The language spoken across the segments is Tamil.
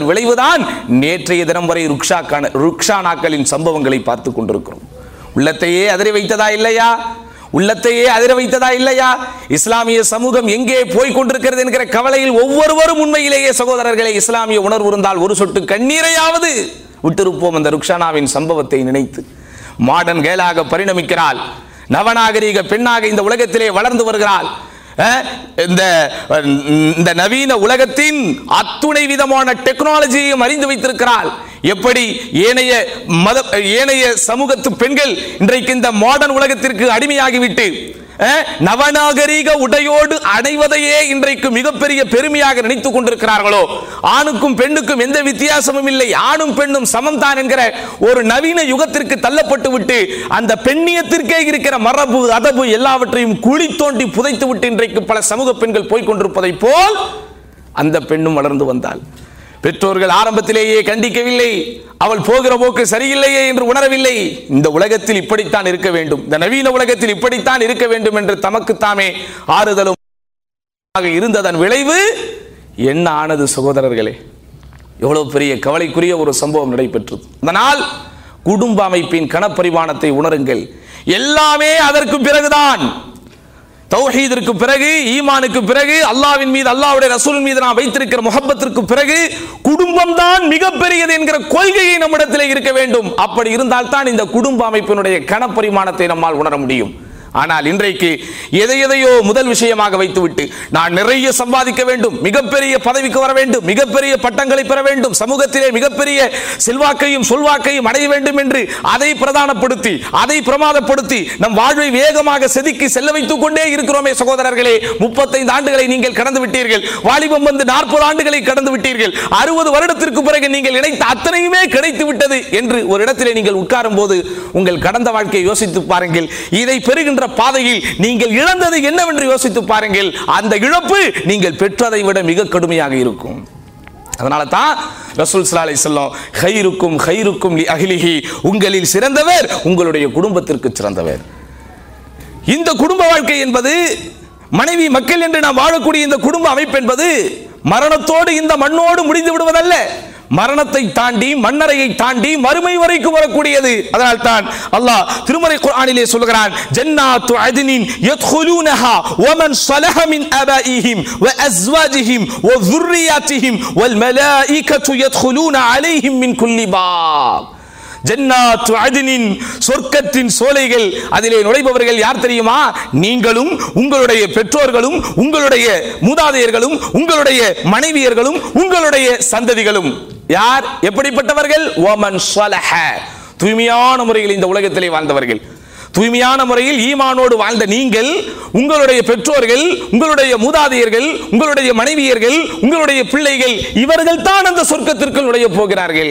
அதன் விளைவுதான் நேற்றைய தினம் வரை ருக்ஷாக்கான ருக்ஷானாக்களின் சம்பவங்களை பார்த்து கொண்டிருக்கிறோம் உள்ளத்தையே அதிர வைத்ததா இல்லையா உள்ளத்தையே அதிர வைத்ததா இல்லையா இஸ்லாமிய சமூகம் எங்கே போய் கொண்டிருக்கிறது என்கிற கவலையில் ஒவ்வொருவரும் உண்மையிலேயே சகோதரர்களே இஸ்லாமிய உணர்வு இருந்தால் ஒரு சொட்டு கண்ணீரையாவது விட்டிருப்போம் அந்த ருக்ஷானாவின் சம்பவத்தை நினைத்து மாடர்ன் கேலாக பரிணமிக்கிறாள் நவநாகரீக பெண்ணாக இந்த உலகத்திலே வளர்ந்து வருகிறாள் அஹ், இந்த இந்த நவீன உலகத்தின் அத்துணை விதமான டெக்னாலஜியையும் அறிந்து வைத்திருக்கிறாள் எப்படி ஏனைய மத ஏனைய சமூகத்து பெண்கள் இன்றைக்கு இந்த மாடர்ன் உலகத்திற்கு அடிமையாகிவிட்டு அஹ், நவநாகரீக உடையோடு அடைவதையே இன்றைக்கு மிகப்பெரிய பெருமையாக நினைத்துக் கொண்டிருக்கிறார்களோ ஆணுக்கும் பெண்ணுக்கும் எந்த வித்தியாசமும் இல்லை ஆணும் பெண்ணும் சமம் தான் என்கிற ஒரு நவீன யுகத்திற்கு தள்ளப்பட்டு விட்டு அந்த பெண்ணியத்திற்கே இருக்கிற மரபு அதபு எல்லாவற்றையும் குழி தோண்டி புதைத்து விட்டு இன்றைக்கு பல சமூக பெண்கள் போய் கொண்டிருப்பதை போல் அந்த பெண்ணும் வளர்ந்து வந்தாள் பெற்றோர்கள் ஆரம்பத்திலேயே கண்டிக்கவில்லை அவள் போகிற போக்கு சரியில்லையே என்று உணரவில்லை இந்த உலகத்தில் இப்படித்தான் இருக்க வேண்டும் இந்த நவீன உலகத்தில் இப்படித்தான் இருக்க வேண்டும் என்று தமக்குத்தாமே ஆறுதலும் ஆக இருந்ததன் விளைவு என்ன ஆனது சகோதரர்களே எவ்வளவு பெரிய கவலைக்குரிய ஒரு சம்பவம் நடைபெற்றது அதனால் குடும்ப அமைப்பின் கணப்பரிமாணத்தை உணருங்கள் எல்லாமே அதற்கு பிறகுதான் தௌஹீதிற்கு பிறகு ஈமானுக்கு பிறகு அல்லாவின் மீது அல்லாஹ்வுடைய ரசூல் மீது நாம் வைத்திருக்கிற முகப்பத்திற்கு பிறகு குடும்பம் தான் மிகப்பெரியது என்கிற கொள்கையை நம்மிடத்தில் இருக்க வேண்டும் அப்படி இருந்தால் தான் இந்த குடும்ப அமைப்பினுடைய கணப்பரிமாணத்தை நம்மால் உணர முடியும் ஆனால் இன்றைக்கு எதை எதையோ முதல் விஷயமாக வைத்துவிட்டு நான் நிறைய சம்பாதிக்க வேண்டும் மிகப்பெரிய பதவிக்கு வர வேண்டும் மிகப்பெரிய பட்டங்களை பெற வேண்டும் சமூகத்திலே மிகப்பெரிய செல்வாக்கையும் சொல்வாக்கையும் அடைய வேண்டும் என்று அதை பிரதானப்படுத்தி அதை பிரமாதப்படுத்தி நம் வாழ்வை வேகமாக செதுக்கி செல்ல வைத்துக் கொண்டே இருக்கிறோமே சகோதரர்களே முப்பத்தைந்து ஆண்டுகளை நீங்கள் கடந்து விட்டீர்கள் வாலிபம் வந்து நாற்பது ஆண்டுகளை கடந்து விட்டீர்கள் அறுபது வருடத்திற்கு பிறகு நீங்கள் நினைத்த அத்தனையுமே கிடைத்து விட்டது என்று ஒரு இடத்திலே நீங்கள் உட்காரும் போது உங்கள் கடந்த வாழ்க்கையை யோசித்து பாருங்கள் இதை பெறுகின்ற பாதையில் நீங்கள் இழந்தது என்னவென்று யோசித்து பாருங்கள் அந்த இழப்பு நீங்கள் பெற்றதை விட மிக கடுமையாக இருக்கும் அதனால தான் ரசூல் ஸல்லல்லாஹு அலைஹி வஸல்லம் ஹைருக்கும் ஹைருக்கும் லி அஹ்லிஹி உங்களில் சிறந்தவர் உங்களுடைய குடும்பத்திற்கு சிறந்தவர் இந்த குடும்ப வாழ்க்கை என்பது மனைவி மக்கள் என்று நாம் வாழக்கூடிய இந்த குடும்ப அமைப்பு என்பது மரணத்தோடு இந்த மண்ணோடு முடிந்து விடுவதல்ல மரணத்தை தாண்டி மண்ணறையை தாண்டி மறுமை வரைக்கும் வரக்கூடியது அதனால் தான் அல்லாஹ் திருமறை குர்ஆனிலே சொல்கிறான் ஜன்னாத்து அத்னின் யத்குலூனஹா வமன் ஸலஹ மின் அபாயிஹிம் வ அஸ்வாஜிஹிம் வ ذُرِّيَّاتِهِمْ وَالْمَلَائِكَةُ يَدْخُلُونَ عَلَيْهِمْ مِنْ كُلِّ بَابٍ ஜன்னாத்து அத்னின் சொர்க்கத்தின் சோலைகள் அதிலே நுழைபவர்கள் யார் தெரியுமா நீங்களும் உங்களுடைய பெற்றோர்களும் உங்களுடைய மூதாதையர்களும் உங்களுடைய மனைவியர்களும் உங்களுடைய சந்ததிகளும் யார் எப்படிப்பட்டவர்கள் ஓமன் ஸலஹ தூய்மையான முறையில் இந்த உலகத்திலே வாழ்ந்தவர்கள் தூய்மையான முறையில் ஈமானோடு வாழ்ந்த நீங்கள் உங்களுடைய பெற்றோர்கள் உங்களுடைய மூதாதையர்கள் உங்களுடைய மனைவியர்கள் உங்களுடைய பிள்ளைகள் இவர்கள் தான் அந்த சொர்க்கத்திற்குள் நுழைய போகிறார்கள்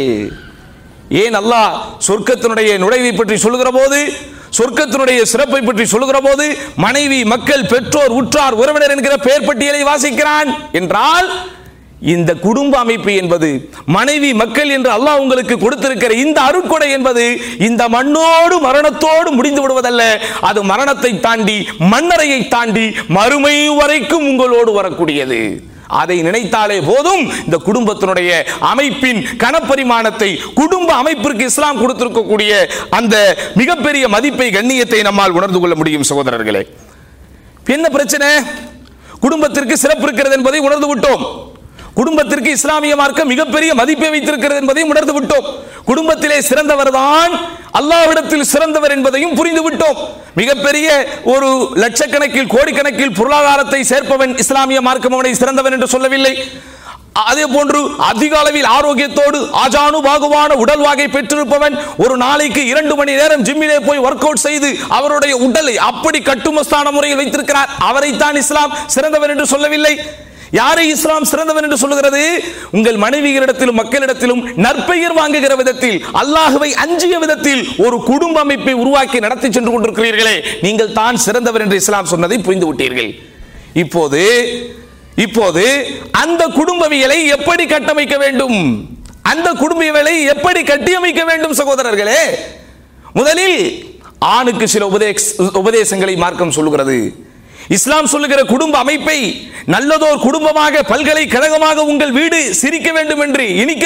ஏன் அல்லாஹ் சொர்க்கத்தினுடைய நுழைவை பற்றி சொல்லுகிற போது சொர்க்கத்தினுடைய சிறப்பை பற்றி சொல்லுகிற போது மனைவி மக்கள் பெற்றோர் உற்றார் உறவினர் என்கிற பெயர் பட்டியலை வாசிக்கிறான் என்றால் இந்த குடும்ப அமைப்பு என்பது மனைவி மக்கள் என்று அல்லாஹ் உங்களுக்கு கொடுத்திருக்கிற இந்த அருட்கொடை என்பது இந்த மண்ணோடு மரணத்தோடு முடிந்து விடுவதல்ல அது மரணத்தை தாண்டி மண்ணறையை தாண்டி மறுமை வரைக்கும் உங்களோடு வரக்கூடியது அதை நினைத்தாலே போதும் இந்த குடும்பத்தினுடைய அமைப்பின் கனப்பரிமாணத்தை குடும்ப அமைப்பிற்கு இஸ்லாம் கொடுத்திருக்கக்கூடிய அந்த மிகப்பெரிய மதிப்பை கண்ணியத்தை நம்மால் உணர்ந்து கொள்ள முடியும் சகோதரர்களே என்ன பிரச்சனை குடும்பத்திற்கு சிறப்பு இருக்கிறது என்பதை உணர்ந்து விட்டோம் குடும்பத்திற்கு இஸ்லாமிய மார்க்கம் மிகப்பெரிய மதிப்பை வைத்திருக்கிறது என்பதையும் உணர்ந்து விட்டோம் குடும்பத்திலே சிறந்தவர் தான் அல்லாஹ்விடத்தில் சிறந்தவர் என்பதையும் புரிந்து விட்டோம் மிகப்பெரிய ஒரு லட்சக்கணக்கில் கோடிக்கணக்கில் பொருளாதாரத்தை சேர்ப்பவன் இஸ்லாமிய மார்க்கம் அவனை சிறந்தவன் என்று சொல்லவில்லை அதே போன்று அதிக அளவில் ஆரோக்கியத்தோடு ஆஜானு பாகுவான உடல் வாகை பெற்றிருப்பவன் ஒரு நாளைக்கு இரண்டு மணி நேரம் ஜிம்மிலே போய் ஒர்க் அவுட் செய்து அவருடைய உடலை அப்படி கட்டுமஸ்தான முறையில் வைத்திருக்கிறார் அவரைத்தான் இஸ்லாம் சிறந்தவர் என்று சொல்லவில்லை யாரை இஸ்லாம் சிறந்தவன் என்று சொல்லுகிறது உங்கள் மனைவியரிடத்திலும் மக்களிடத்திலும் நற்பெயர் வாங்குகிற விதத்தில் அல்லாஹுவை அஞ்சிய விதத்தில் ஒரு குடும்ப அமைப்பை உருவாக்கி நடத்தி சென்று கொண்டிருக்கிறீர்களே நீங்கள் தான் சிறந்தவர் என்று இஸ்லாம் சொன்னதை புரிந்து விட்டீர்கள் இப்போது இப்போது அந்த குடும்பவியலை எப்படி கட்டமைக்க வேண்டும் அந்த குடும்பவியலை எப்படி கட்டியமைக்க வேண்டும் சகோதரர்களே முதலில் ஆணுக்கு சில உபதேச உபதேசங்களை மார்க்கம் சொல்லுகிறது இஸ்லாம் சொல்லுகிற குடும்ப அமைப்பை நல்லதோர் குடும்பமாக பல்கலைக்கழகமாக உங்கள் வீடு சிரிக்க வேண்டும் என்று இனிக்க